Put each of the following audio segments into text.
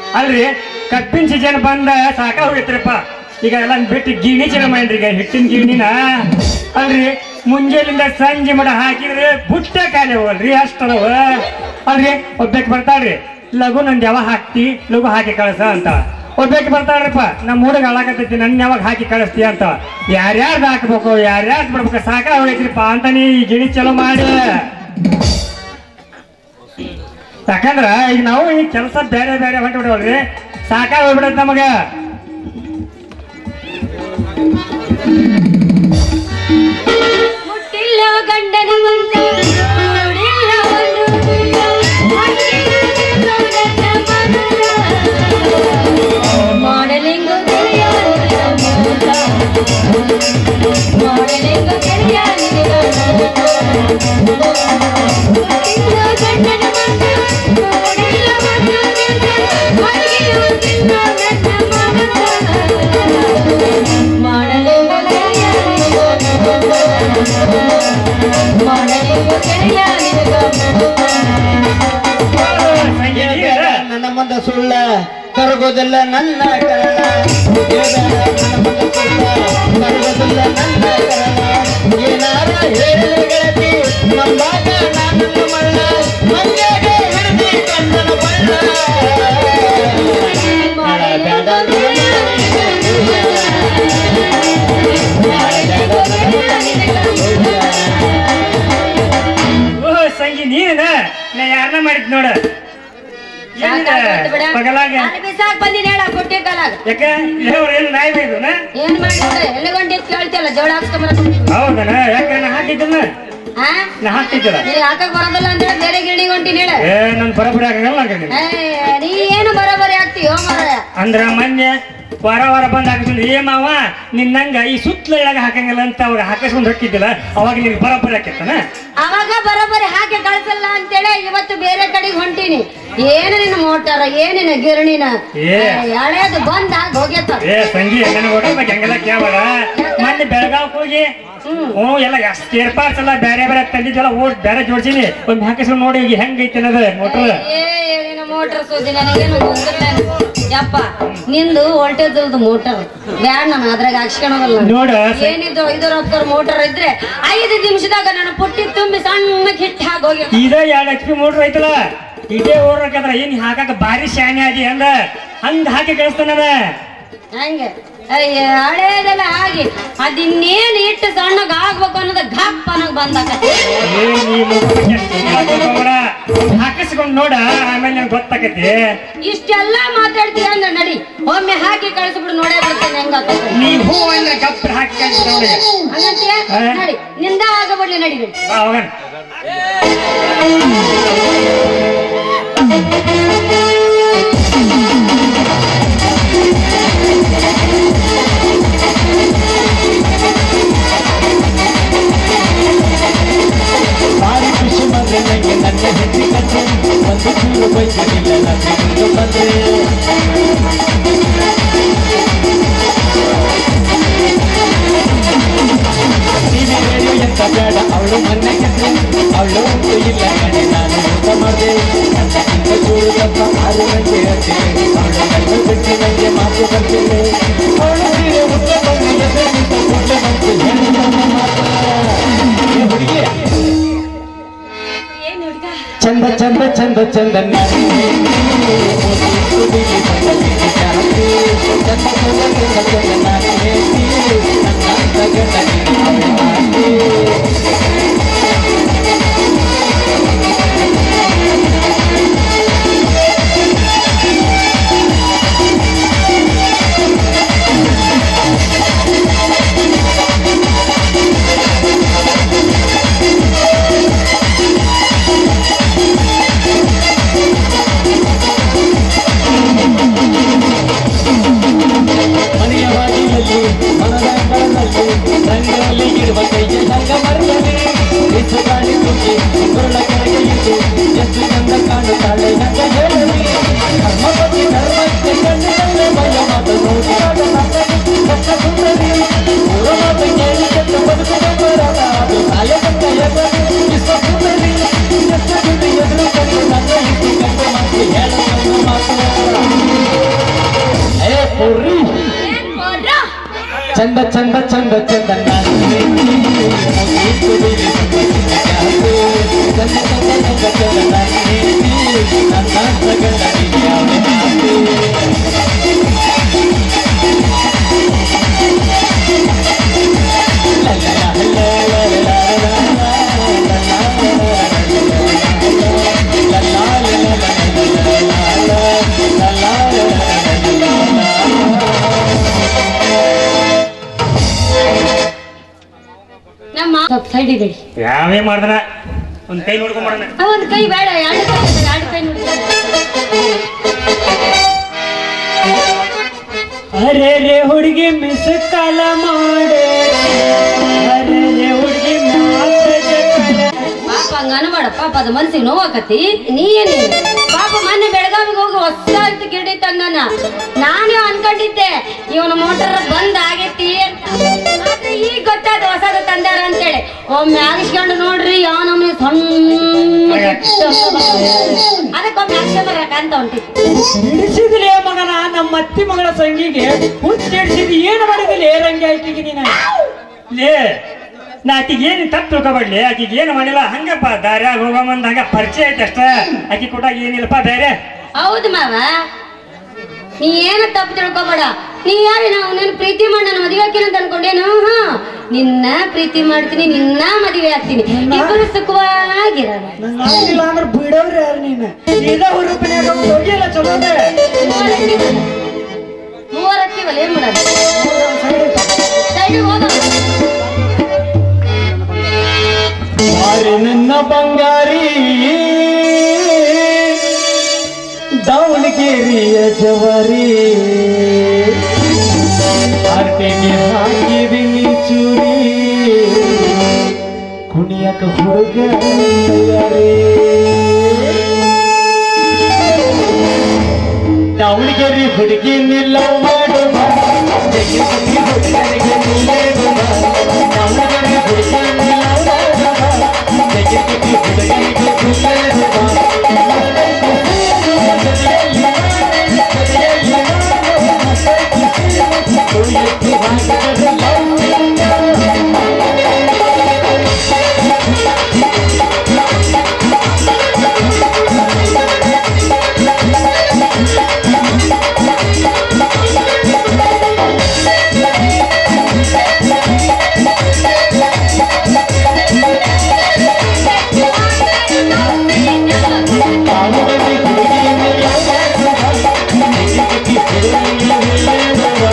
ಅಲ್ರಿ ಕಬ್ಬಿನ ಸೀಸನ್ ಬಂದ ಸಾಕ ಹೋಗೈತ್ರಿಪ್ಪ ಈಗ ಎಲ್ಲ ಬಿಟ್ಟು ಗಿಣಿ ಚಲ ಮಾಡ್ರಿ ಈಗ ಹಿಟ್ಟಿನ ಗಿಣಿನ ಅಲ್ರಿ ಮುಂಜಾನಿಂದ ಸಂಜೆ ಮಡ ಹಾಕಿದ್ರೆ ಬುಟ್ಟ ಖಾಲಿ ಹೋಗಲ್ರಿ ಅಷ್ಟದವ ಅಲ್ರಿ ಒಬ್ಬಕ್ಕೆ ಬರ್ತಾಳ್ರಿ ಲಘು ನಂದು ಯಾವಾಗ ಹಾಕ್ತಿ ಲಘು ಹಾಕಿ ಕಳ್ಸ ಅಂತ ಒಬ್ಬಕ್ಕೆ ಬರ್ತಾಳ್ರಿಪ್ಪ ನಮ್ಮ ಹುಡುಗ ಹಾಳಾಕತ್ತೈತಿ ನನ್ನ ಯಾವಾಗ ಹಾಕಿ ಕಳಿಸ್ತಿ ಅಂತ ಯಾರ್ಯಾರ್ದು ಹಾಕ್ಬೇಕು ಯಾರ್ಯಾರ್ದು ಬಿಡ್ಬೇಕು ಸಾಕ ಹೋಗೈತ್ರಿಪ್ಪ ಅಂತ ನೀ ಈ ಗಿಣಿ ಚಲೋ ಮಾಡಿ ಯಾಕಂದ್ರ ಈಗ ನಾವು ಈ ಕೆಲಸ ಬೇರೆ ಬೇರೆ ಹೊಂಟು ಬಿಡವಲ್ರಿ ಸಾಕಾಗಿ ಹೋಗ್ಬಿಡತ್ ನಮಗ ಮುಟ್ಟಿಲ್ಲ ಗಂಡನ ಮಂದ ನೋಡಿಲ್ಲ ಒಂದು ಗುಂಡ. ಅಕ್ಕಿಯನ್ನು ನನ್ನ ಮನದ. ಮಾಡಲಿಂಗು ತಿಳಿಯಾಗಿದೆ ನಮ್ಮೂರ. ಮಾಡಲಿಂಗು ತಿಳಿಯಾಗಿದೆ ನಮ್ಮೂರ. ಮುಟ್ಟಿಲ್ಲ ಗಂಡನ ಮಂದ ನೋಡಿಲ್ಲ ಒಂದು ಗುಂಡ. ಅಕ್ಕಿಯನ್ನು ನನ್ನ ಮನದ. ಮಾಡಲಿಂಗು ತಿಳಿಯಾಗಿದೆ ಮಾಡಲಿಂಗು ತಿಳಿಯಾಗಿದೆ ನನ್ನ ಮುಂದ ಸುಳ್ಳ ಕರಗೋದಿಲ್ಲ ನನ್ನ ಕರಳ ಹೇಳ್ಬೇಡ ನನ್ನ ಮುಂದ ಸುಳ್ಳ ಕರಗೋದಿಲ್ಲ ನನ್ನ ಕರಳ ಏನಾರ ಹೇಳಿ ಗೆಳತಿ ನಂಬಾಗ ನಾನನ್ನು ಮಳ್ಳ ಮಂಗ್ಯಾಗ ಹಿಡಿದಿ ಕಣ್ಣನ ಬಳ್ಳ ಮಾಡಬೇಡ ಓ ಸಂಗಿ ನೀನ ನಾ ಯಾರನ್ನ ಮಾಡಿದ್ ನೋಡ ಪಗಲಾಗ ಬಿಸಾಕ್ ಬಂದಿನ ಹೇಳ ಕೊಟ್ಟೆ ಕಾಲಾಗ ಯಾಕ ಇಲ್ಲವ್ರ ಏನು ನಾಯಿ ಬೈದುನ ಏನ್ ಮಾಡಿದ್ರೆ ಎಲ್ಲಿಗೊಂಡಿ ಕೇಳ್ತಿಯಲ್ಲ ಜೋಳ ಹಾಕ್ಸ್ಕೊಂಬರಕ್ ಹೌದನ ಯಾಕ ನಾ ಹಾಕಿದ್ದನ ಹಾ ನಾ ಹಾಕ್ತಿದ್ದಲ್ಲ ನೀ ಹಾಕಕ್ ಬರೋದಿಲ್ಲ ಅಂತ ಹೇಳಿ ಬೇರೆ ಗಿರಣಿ ಹೊಂಟಿನ ಹೇಳ ಏ ನನ್ ಬರಬರಿ ಆಗಲ್ಲ ನೀನು ಏ, ನೀ ಏನು ಬರೋಬರಿ ಆಗ್ತೀಯೋ ಮಾರಾಯ ಅಂದ್ರ ಮೊನ್ನೆ ವಾರ ವಾರ ಬಂದ್ ಹಾಕಿದ್ರು ಏ ಮಾವ ನಿನ್ನಂಗ ಈ ಸುತ್ತಲ ಎಳಗ ಹಾಕಂಗಿಲ್ಲ ಅಂತ ಅವಾಗ ಹಾಕಿಸ್ಕೊಂಡ್ ಹೊಕ್ಕಿದ್ದಿಲ್ಲ ಅವಾಗ ನಿನಗೆ ಬರಬರಿ ಆಕೈತನ ಅವಾಗ ಬರೋಬರಿ ಹಾಕಿ ಕಳ್ಸಲ್ಲ ಅಂತೇಳಿ ಇವತ್ತು ಬೇರೆ ಕಡೆಗೆ ಹೊಂಟೀನಿ ಏನು ನಿನ್ನ ಮೋಟಾರ ಏನಿನ ಗಿರಣಿನ ಏ. ಹಳೇದು ಬಂದ ಹೋಗ್ಯತ್ತ ಏ ಸಂಜೆ ನನಗೆ ಹೋಟೆಲ್ ಬಗ್ಗೆ ಹಂಗೆಲ್ಲ ಕೇಳಬೇಡ ಮೊನ್ನೆ ಬೆಳಗಾವ್ ಹೋಗಿ ಹ್ಞೂ ಎಲ್ಲ ಎಷ್ಟು ಏರ್ಪಾಡ್ಸ್ ಎಲ್ಲ ಬೇರೆ ಬೇರೆ ತಂದಿದ್ದೆಲ್ಲ ಓಡ್ ಬೇರೆ ಜೋಡ್ಸಿನಿ ಒಂದ್ ಹಾಕಿಸ್ಕೊಂಡು ನೋಡಿ ಈಗ ಹೆಂಗೈತೆ ಅನ್ನೋದು ಮೋಟ್ರ್ ಏ ನಿನ್ನ ಮೋಟರ್ ಸುದ್ದಿ ನನಗೇನು ಗೊತ್ತಿಲ್ಲ ಯಪ್ಪ ನಿಂದು ವೋಲ್ಟೇಜ್ ಮೋಟರ್ ಬ್ಯಾಡ ನಾನು ಅದ್ರಾಗ ಹಾಕ್ಸ್ಕೊಳೋದಲ್ಲ ನೋಡ ಏನಿದು ಐದು ರೊಕ್ಕರ್ ಮೋಟರ್ ಇದ್ರೆ ಐದು ನಿಮಿಷದಾಗ ನನ್ನ ಪುಟ್ಟಿ ತುಂಬಿ ಸಣ್ಣ ಹಿಟ್ಟು ಹಾಕಿ ಹೋಗಿ ಇದ ಎರಡ್ ಎಚ್ ಪಿ ಮೋಟ್ರ್ ಐತಲ್ಲ ಇದೇ ಓಡ್ಬೇಕಂದ್ರ ಏನ್ ಹಾಕಕ್ ಭಾರಿ ಶಾನೆ ಆದಿ ಅಂದ ಹಂಗ ಹಾಕಿ ಕಳಿಸ್ತಾನದ ಹಂಗೆ ಅಯ್ಯ ಹಳೇದೆಲ್ಲ ಆಗಿ ಅದಿನ್ನೇನ್ ಇಟ್ಟು ಸಣ್ಣಗ ಆಗ್ಬೇಕು ಅನ್ನೋದು ಘಪ್ ಅನ್ನೋದು ಬಂದಾಕತ್ತೆ ಏ ನೀ ಹಾಕಿಸ್ಕೊಂಡ್ ನೋಡ ಆಮೇಲೆ ನನ್ಗೆ ಗೊತ್ತಾಕತಿ ಇಷ್ಟೆಲ್ಲ ಮಾತಾಡ್ತೀಯ ಅಂದ್ರೆ ನಡಿ ಒಮ್ಮೆ ಹಾಕಿ ಕಳಿಸ್ಬಿಡು ನೋಡೇ ಬಿಡ್ತೇನೆ ಹೆಂಗಾಗ್ತದೆ ನೀ ಹೂ ಅಂದ್ರೆ ಗಪ್ ಹಾಕಿ ಕಳ್ಸ್ತಾನ ಅವ್ನಿಗೆ. ಹಂಗಂತೀಯ ಹಾ. ನಡಿ ನಿಂದ ಆಗಬಿಡ್ಲಿ ನಡಿ ನಡಿ ಬಾ ಹೋಗಣ ಭಾರಿ ಖುಷಿ ಬಂದ್ರೆ ನಂಗೆ ನನ್ನ ಹೆಂಡತಿ ಕಥೆ ಒಂದು ಚೂರು ಬೈಸಲಿಲ್ಲ ನನ್ನ ಬಂದ್ರೆ ನೀವೇ ಹೇಳು ಎಂತ ಬೇಡ ಅವಳು ಮೊನ್ನೆ ಕಥೆ ಅವಳು ಉಂಟು ಇಲ್ಲ ಕಣೆ ನಾನು ಊಟ ಮಾಡಿದೆ ನನ್ನಕ್ಕಿಂತ ಚೂರು ಸ್ವಲ್ಪ ಆರು ಗಂಟೆ ಅಷ್ಟೇ ಅವಳು ನನ್ನ ಬಿಟ್ಟು ನನಗೆ ಮಾತು ಬರ್ತಿಲ್ಲ ಅವಳು ಸೀರೆ ಉಟ್ಟ ಬಂದು ಎದುರಿಗಿಂತ ಕೂಡಲೇ ಬಂತು ಹೇಳಿ ನನ್ನ ಮಾತು ಏ ಹುಡುಗಿ ಏನ್ ಹುಡುಗ ಚಂದ ಚಂದ ಚಂದ ಚಂದ ನಾನೇ ತುದಿಲಿ ಬಂದ ಬಿಡಿ ಜಾಸ್ತಿ. ಚಂದ ಚಂದ ಚಂದ ಚಂದ ನಾನೇ ಹೇಳ್ತಿ. ನನ್ನ ಅಂತ ಗಂಡ ನೀನು ಅವಳ ಆಸ್ತಿ. ಮನೆಯ ಬಾಗಿಲಲ್ಲಿ ಮನದ ಅಂಗಳದಲ್ಲಿ ರಂಗದಲ್ಲಿ ಇಡುವ ಕೈಗೆ ಸಂಗ ಮರದಲ್ಲಿ ಬಿಸಿ ಗಾಳಿ ತುಂಬಿ ಗುರುಳ ಕೆಳಗೆ ಇದ್ದು ಎಷ್ಟು ಚಂದ ಕಾಣುತ್ತಾಳೆ ನಂಗ ಹೇಳಲಿ ಧರ್ಮ ಪತಿ ಧರ್ಮಕ್ಕೆ ಕಣ್ಣಿನಲ್ಲೇ ಮಯ ಮಾತು ನೋಡಿದಾಗ ನನಗೆ ಕಷ್ಟ ಸುಂದರಿ ಊರ ಮಾತು ಕೇಳಿ ಕೆಟ್ಟ ಬದುಕಿನ ಬರಲ್ಲ ಅದು ಸಾಯ ತಕ್ಕ ಎದುರು ವಿಶ್ವ ಸುಂದರಿ ಎಷ್ಟು ದುಡ್ಡು ಎದುರು ಕಂಡು ನನ್ನ ಇದ್ದು ಕಂಡು ಮಾತು ಹೇಳ ಮಾತು ಚಂದ ಚಂದ ಚಂದ ಚಂದ ನನ್ನ ಮುಗೀತು ಬಿಡಿ ಚಂದ ಚಂದ ಚಂದ ಚಂದ ನನ್ನ ನನ್ನ ಸಗಣ ಯಾವೆ ನಮ್ಮ ಸ್ವಲ್ಪ ಸೈಡ್ ಇದೆ ಯಾವೇ ಮಾಡ್ದನ ಒಂದ್ ಕೈ ನೋಡ್ಕೊಂಡ್ ಮಾಡೋಣ ಒಂದು ಕೈ ಬೇಡ ಎರಡು ಕೈ ಇದೆ, ಎರಡು ಕೈ ನೋಡ್ಕೊಂಡು ಅರೆ ರೇ ಹುಡುಗಿ ಮಿಸ್ ಕಾಲ ಮಾಡೆ ಅರೆ ರೇ ಹುಡುಗಿ ಪಾಪ ಹಂಗ ಅನ್ಬೇಡ ಪಾಪ ಅದು ಮನ್ಸಿಗೆ ನೋವಾಕತಿ ನೀ ಏನೇನು ಪಾಪ ಮೊನ್ನೆ ಬೆಳಗಾವಿಗೆ ಹೋಗಿ ಹೊಸ ಅಂತ ಗಿಡಿ ತಂದನ ನಾನೇ ಅನ್ಕೊಂಡಿದ್ದೆ ಇವನ ಮೋಟರ್ ಬಂದ್ ಆಗೈತಿ ಅಂತ ಆದ್ರೆ ಈಗ ಗೊತ್ತಾದ ಹೊಸದು ತಂದಾರ ಅಂತೇಳಿ ಒಮ್ಮೆ ಆಗಿಸ್ಕೊಂಡು ನೋಡ್ರಿ ಯಾವ ನಮ್ಗೆ ಸಣ್ಣ ಅದಕ್ಕೊಮ್ಮೆ ಅಕ್ಷರ ಬರಕಂತ ಹೊಂಟಿತ್ತು ಹಿಡಿಸಿದ್ಲೇ ಮಗನ ನಮ್ಮ ಅತ್ತಿ ಮಗಳ ಸಂಗಿಗೆ ಹುಚ್ಚಿಡಿಸಿದ್ ಏನು ಮಾಡಿದಿಲ್ಲ ರಂಗಿ ಆಯ್ಕಿಗೆ ನೀನ ಲೇ ನಾ ಆಕಿಗೆ ಏನು ತಪ್ಪು ತಿಳ್ಕೊಬೇಡ್ಲಿ ಆಕಿಗೆ ಏನು ಮಾಡಿಲ್ಲ ಹಂಗಪ್ಪ ದಾರ್ಯಾಗ ಹೋಗೋ ಮುಂದ ಹಂಗ ಪರಿಚಯ ಐತೆ ಅಷ್ಟ ಆಕಿ ಕೊಟ್ಟಾಗ ಏನಿಲ್ಲಪ್ಪ ಬೇರೆ ಹೌದು ಮಾವ ನೀ ಏನು ತಪ್ಪು ತಿಳ್ಕೊಬೇಡ ನೀ ಯಾರು ನಾವು ನನ್ನ ಪ್ರೀತಿ ಮಾಡಿ ನನ್ನ ಮದುವೆ ಹಾಕಿನ ಅಂತ ಅನ್ಕೊಂಡೇನು ಹಾ ನಿನ್ನ ಪ್ರೀತಿ ಮಾಡ್ತೀನಿ ನಿನ್ನ ಮದುವೆ ಆಗ್ತೀನಿ ಇಬ್ಬರು ಸುಖವಾಗಿರೋಣ ನಂಗೆ ಆಗಿಲ್ಲ ಅಂದ್ರೆ ಬಿಡವ್ರಿ ಯಾರು ನೀನು ಇದ ಹುರುಪಿನಾಗ ಹೋಗಿಲ್ಲ ಚಲೋ ಅದ. ಮೂವರ್ ಹತ್ತಿವಲ್ಲ ಏನ್ ಮಾಡೋದು ಸೈಡ್ ಹೋದ ಮಾರಿ ನನ್ನ ಬಂಗಾರಿ ದಾವಣಗೆರೆಯ ಜವರಿ ಆರ್ತೆಗೆ ಹಾಕಿದಿನಿ ಚೂರಿ ಕುಣಿಯಕ ಹುಡುಗ ತಯಾರಿ ದಾವಣಗೆರೆ ಹುಡುಗಿ ನಿಲ್ಲ ಮಾಡುವ ಜಗ್ಗಿ ಹುಡುಗನಿಗೆ ನಿಲ್ಲೇಡುವ ದಾವಣಗೆರೆ ಹುಡುಗಿ ನಿಲ್ಲ ಮಾಡುವ ಜಗ್ಗಿ ಹುಡುಗನಿಗೆ ನಿಲ್ಲೇಡುವ ದಾವಣಗೆರೆ ಹುಡುಗಿ ನಿಲ್ಲ ಮಾಡುವ ಜಗ್ಗಿ ಹುಡುಗನಿಗೆ ನಿಲ್ಲೇಡುವ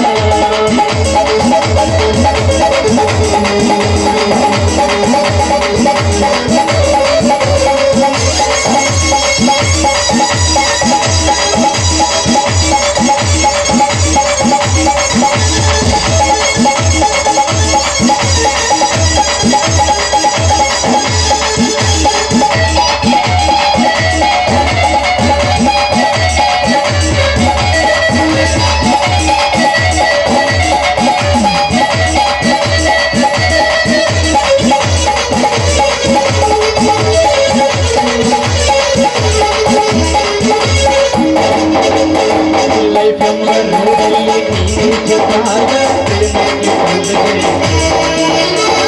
ಲೈಫ್ ಎಂಬ ರೋಡಲ್ಲಿ ನೀನು ಜೊತಾಗ ಪ್ರೇಮಕ್ಕೆ ಹೋದರೆ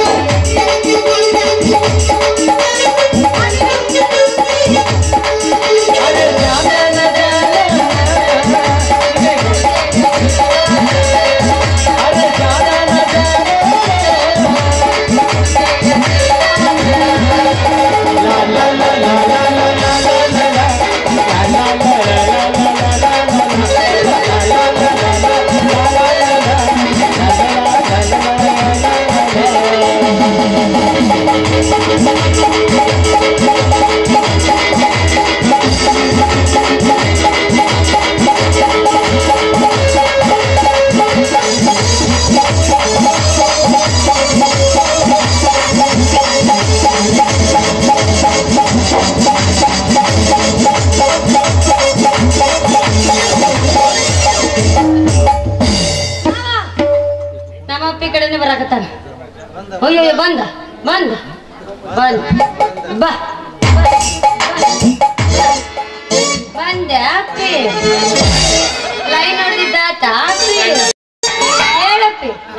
ಅರೆ ಜಾನ ಜಾನ ಅರೆ ಜಾನ ನಮ್ಮ ಅಪ್ಪಿ ಕಡೆನೆ ಬರಾಕತ್ತಾನ ಅಯ್ಯೋ ಅಯ್ಯೋ, ಬಂದ ಬಂದ ಬಂದ ಬಾ ಬಂದೆ ಅಪ್ಪಿ ಲೈನ್ ಹೊಡೆದಿದ್ದಾತ ಅಪ್ಪಿ ಹೇಳಪ್ಪಿ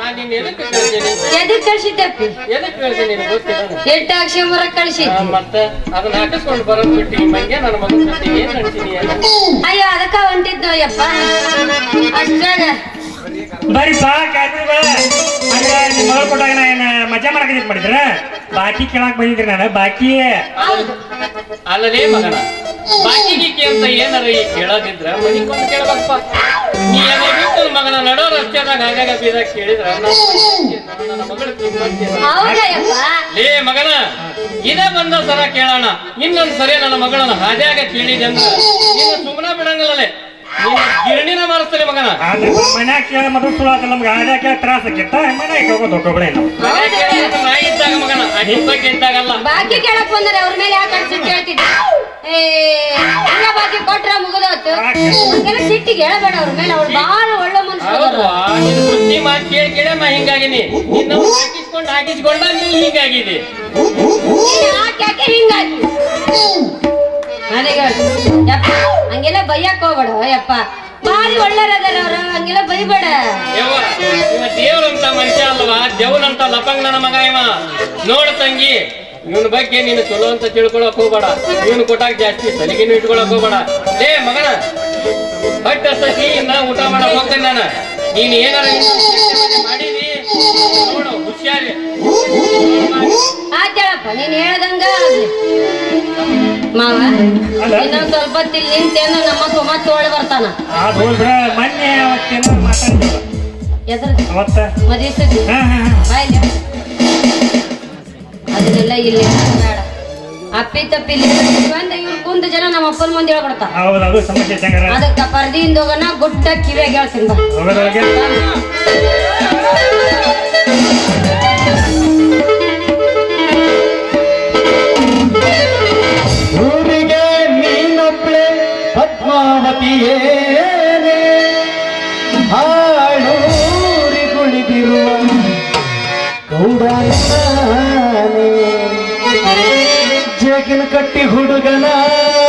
ಕತ್ತಿ ಎದಕ್ಕೆ ಹೇಳ್ದೆ ನೀನು ಗೊತ್ತಿಲ್ಲ ಎಟ್ಟ ಅಕ್ಷಮರ ಕಳಿಸಿ ಮತ್ತೆ ಅದನ್ನ ಹಾಕಿಸ್ಕೊಂಡು ಬರೋದ್ ಬಿಟ್ಟು ಮಂಗೆ ನನ್ನ ಮಗನ ಜೊತೆ ಏನ್ ನಡ್ತೀನಿ ಅಯ್ಯೋ ಅದಕ್ಕ ಹೊಂಟಿದ್ನು ಯಪ್ಪ ಅಷ್ಟಾಗ ಬರೀ ಬಾ ಕಾಯ್ತು ಬಾ ಹಂಗ ನಿಮ್ಮ ಮಗಳು ಕೊಟ್ಟಾಗ ನಾ ಏನ ಮಜಾ ಮಾಡಕ್ ಮಾಡಿದ್ರ ಬಾಕಿ ಕೇಳಾಕ್ ಬಂದಿದ್ರಿ ನಾನು ಬಾಕಿ ಹೌದು ಅಲ್ಲಲೇ ಮಗನ ಬಾಕಿ ಗೀಕಿ ಅಂತ ಏನಾರ ಈ ಕೇಳೋದಿದ್ರ ಮನಿಕೊಂದು ಕೇಳಬೇಕಪ್ಪ ನೀ ಎಲ್ಲ ಬಿಟ್ಟು ಮಗನ ನಡೋ ರಸ್ತೆದಾಗ ಆಗಾಗ ಬೀದಾಗ ಕೇಳಿದ್ರ ನನ್ನ- ನನ್ನ ಮಗಳ ಕಿಮ್ಮತ್ತೇನು? ಹೌದಾ ಯಪ್ಪ ಲೇ ಮಗನ ಇದ ಬಂದ ಸರ ಕೇಳೋಣ ಇನ್ನೊಂದ್ ಸರಿ ನನ್ನ ಮಗಳನ್ನ ಹಾದ್ಯಾಗ ಕೇಳಿದೆ ಅಂದ್ರ ನೀನು ಸುಮ್ಮನೆ ಬಿಡಂಗಲ್ಲೇ ನೀನು ಗಿರಣಿನ ಮಾಡಿಸ್ತಾನೆ ಮಗನ ಆದ್ರೆ ಮನ್ಯಾಗ ಕೇಳ ಮೊದಲು ಸುಳ್ಳು ಆತಲ್ಲ ನಮ್ಗೆ ಆದ್ಯಾಗ ಕೇಳ ತ್ರಾಸ ಆಕಿತ್ತ ಮನ್ಯಾಗ ಹೋಗೋದು ಹೋಗೋಬಿಡ ನಾವು ಮನ್ಯಾಗ ಕೇಳಿದ್ರೆ ನಾ ಇದ್ದಾಗ ಮಗನ ಅಡ್ಡಿ ಬಗ್ಗೆ ಇದ್ದಾಗಲ್ಲ ಬಾಕಿ ಕೇಳಕ್ ಬಂದರೆ ಅವ್ರ ಮೇಲೆ ಯಾಕೆ ಅನ್ಸಿ ಕೇಳ್ತಿದ್ದ ಏ ಇಲ್ಲ ಬಾಕಿ ಕೊಟ್ರ ಮುಗಿದೋತು ಹಂಗೆಲ್ಲ ಸಿಟ್ಟಿಗೆ ಹೇಳಬೇಡ ಅವ್ರ ಮೇಲೆ ಅವ್ರು ಬಹಳ ಒಳ್ಳೆ ಮನುಷ್ಯರು ಹೌದು ನಿನ್ ಬುದ್ಧಿ ಮಾತು ಕೇಳಿ ಕೇಳ ನಾ ಹಿಂಗಾಗಿನಿ ನಿನ್ನ ಹಾಕಿಸ್ಕೊಂಡು ಹಾಕಿಸ್ಕೊಂಡ ನೀ ಹಿಂಗಾಗಿದಿ ಯಾಕೆ ಯಾಕೆ ಹಿಂಗಾಗಿ ನನಗೆ ಯಪ್ಪ ಹಂಗೆಲ್ಲ ಬೈಯಕ್ ಹೋಗ್ಬೇಡ ಯಪ್ಪ ಭಾರಿ ಒಳ್ಳೆಯರದಾರ ಅವ್ರು ಹಂಗೆಲ್ಲ ಬೈಬೇಡ ಯವ್ವ ಇವ ದೇವ್ರಂತ ಮನುಷ್ಯ ಅಲ್ವಾ ದೇವ್ರಂತ ಲಪಂಗ್ ನನ್ನ ಮಗ ಇವ ನೋಡು ತಂಗಿ ಇವನ್ ಬಗ್ಗೆ ನೀನು ಚಲೋ ಅಂತ ತಿಳ್ಕೊಳಕ್ ಹೋಗ್ಬೇಡ ಇವನ್ ಕೊಟ್ಟಾಗ ಜಾಸ್ತಿ ತಲೆಗೇನು ಇಟ್ಕೊಳಕ್ ಹೋಗ್ಬೇಡ ಲೇ ಮಗನ ಹೊಟ್ಟ ಸಸಿ ನಾ ಊಟ ಮಾಡಕ್ ಹೋಗ್ತೇನೆ ನಾನು ನೀನ್ ಏನಾರ ಇನ್ನು ಮಾಡಿದಿ ನೋಡು ಹುಷಾರಿ ಆಚಳಪ್ಪ ನೀನ್ ಹೇಳ್ದಂಗ ಆಗ್ಲಿ ಮಾವ ಅಲ್ಲ. ಇನ್ನೊಂದ್ ಸ್ವಲ್ಪ ಹೊತ್ತು ಇಲ್ಲಿ ನಿಂತೇನು ನಮ್ಮ ಸುಮ ತೋಳಿ ಬರ್ತಾನ ಅದು ಹೋಲ್ ಬಿಡ ಮೊನ್ನೆ ಅವತ್ತೇನೋ ಮಾತಾಡ್ತಿಲ್ಲ ಎದ್ರ ಅವತ್ತ ಮದ್ವೆ ಸುದ್ದಿ ಹಾ ಹಾ ಬಾಯ್ಲಿ ಅದನ್ನೆಲ್ಲ ಇಲ್ಲಿ ಬೇಡ ಅಪ್ಪಿ ತಪ್ಪಿ ಇಲ್ಲಿ ಬಂದ ಇವ್ರು ಕುಂತ ಜನ ನಮ್ಮ ಅಪ್ಪನ ಮುಂದೆ ಹೇಳ್ಕೊಡ್ತಾರ ಹೌದು ಅದು ಸಮಸ್ಯೆ ಚಂಗರ ಅದಕ್ಕ ಪರ್ದಿಯಿಂದ ಹೋಗೋಣ ಗುಡ್ಡ ಕಿವಿಯಾಗ ಹೇಳ್ತೀನಿ ಬಾ ಹೋಗೋದ್ರೊಳಗೆ ಊರಿಗೆ ನೀನೊಬ್ಳೆ ಪದ್ಮಾವತಿಯೇನೆ ಹಾಳೂರಿಗುಳಿದಿರುವ ಗೌಡನೇ ಜಗಿನ ಕಟ್ಟಿ ಹುಡುಗನ